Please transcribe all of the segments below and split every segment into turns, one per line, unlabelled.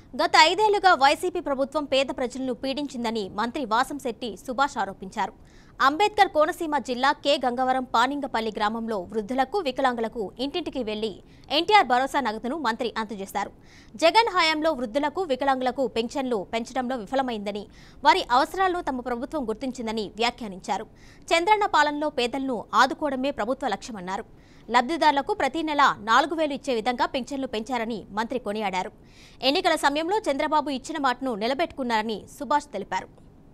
గత ఐదేళ్లుగా వైసీపీ ప్రభుత్వం పేద ప్రజలను పీడించిందని మంత్రి వాసంశెట్టి సుభాష్ ఆరోపించారు అంబేద్కర్ కోనసీమ జిల్లా కె గంగవరం పానింగపల్లి గ్రామంలో వృద్ధులకు వికలాంగులకు ఇంటింటికి వెళ్లి ఎన్టీఆర్ భరోసా నగదును మంత్రి అందజేశారు జగన్ హయాంలో వృద్ధులకు వికలాంగులకు పెన్షన్లు పెంచడంలో విఫలమైందని వారి అవసరాలను తమ ప్రభుత్వం గుర్తించిందని వ్యాఖ్యానించారు చంద్రన్న పాలనలో పేదలను ఆదుకోవడమే ప్రభుత్వ లక్ష్యమన్నారు లబ్ధిదారులకు ప్రతి నెల నాలుగు వేలు ఇచ్చే విధంగా పింఛన్లు పెంచారని మంత్రి కొనియాడారు ఎన్నికల సమయంలో చంద్రబాబు ఇచ్చిన మాటను నిలబెట్టుకున్నారని సుభాష్ తెలిపారు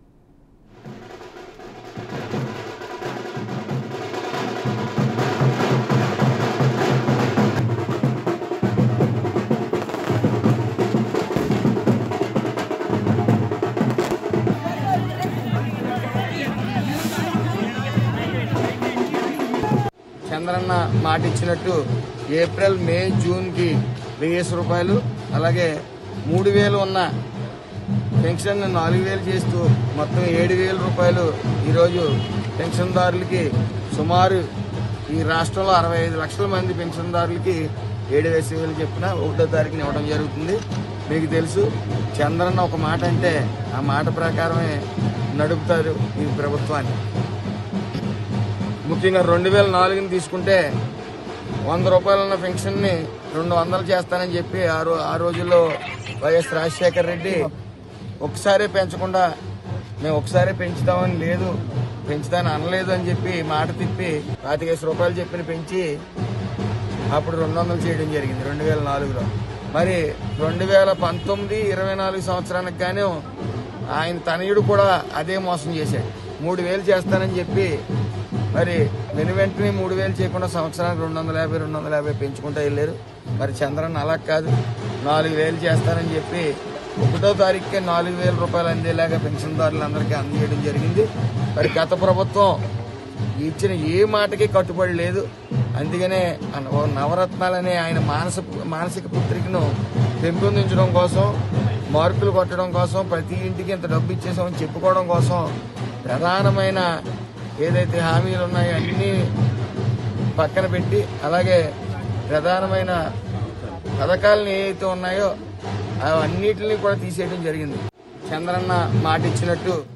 చంద్రన్న మాట ఇచ్చినట్టు ఏప్రిల్ మే జూన్కి వెయ్యేసి రూపాయలు అలాగే మూడు వేలు ఉన్న పెన్షన్ నాలుగు వేలు చేస్తూ మొత్తం ఏడు వేల రూపాయలు ఈరోజు పెన్షన్దారులకి సుమారు ఈ రాష్ట్రంలో అరవై ఐదు లక్షల మంది పెన్షన్దారులకి ఏడు వేసి వేలు చెప్పిన ఒకటో తారీఖున ఇవ్వడం జరుగుతుంది మీకు తెలుసు చంద్రన్న ఒక మాట అంటే ఆ మాట ప్రకారమే నడుపుతారు ఈ ప్రభుత్వాన్ని ముఖ్యంగా రెండు వేల నాలుగుని తీసుకుంటే వంద రూపాయలు ఉన్న పెన్షన్ని రెండు వందలు చేస్తానని చెప్పి ఆ రో ఆ రోజుల్లో వైఎస్ రాజశేఖర్ రెడ్డి ఒకసారి పెంచకుండా మేము ఒకసారి పెంచుతామని లేదు పెంచుతాను అనలేదు అని చెప్పి మాట తిప్పి పాతికేసి రూపాయలు చెప్పిన పెంచి అప్పుడు రెండు వందలు చేయడం జరిగింది రెండు వేల నాలుగులో మరి రెండు వేల పంతొమ్మిది ఇరవై నాలుగు సంవత్సరానికి గాను ఆయన తనయుడు కూడా అదే మోసం చేశాడు మూడు వేలు చేస్తానని చెప్పి మరి వెను వెంటనే మూడు వేలు చేయకుండా సంవత్సరానికి రెండు వందల యాభై రెండు వందల యాభై పెంచుకుంటూ వెళ్ళారు మరి చంద్రన్ అలా కాదు నాలుగు వేలు చేస్తానని చెప్పి ఒకటో తారీఖుకే నాలుగు వేల రూపాయలు అందేలాగా పెన్షన్దారులందరికీ అందజేయడం జరిగింది మరి గత ప్రభుత్వం ఇచ్చిన ఏ మాటకి కట్టుబడి లేదు అందుకనే అన- ఓ నవరత్నాలనే ఆయన మానస మానసిక పుత్రికను పెంపొందించడం కోసం మార్కులు కొట్టడం కోసం ప్రతి ఇంటికి ఇంత డబ్బు ఇచ్చేసామని చెప్పుకోవడం కోసం ప్రధానమైన ఏదైతే హామీలు ఉన్నాయో అన్నీ పక్కన పెట్టి అలాగే ప్రధానమైన పథకాలను ఏవైతే ఉన్నాయో అవన్నిటిని కూడా తీసేయడం జరిగింది చంద్రన్న మాట ఇచ్చినట్టు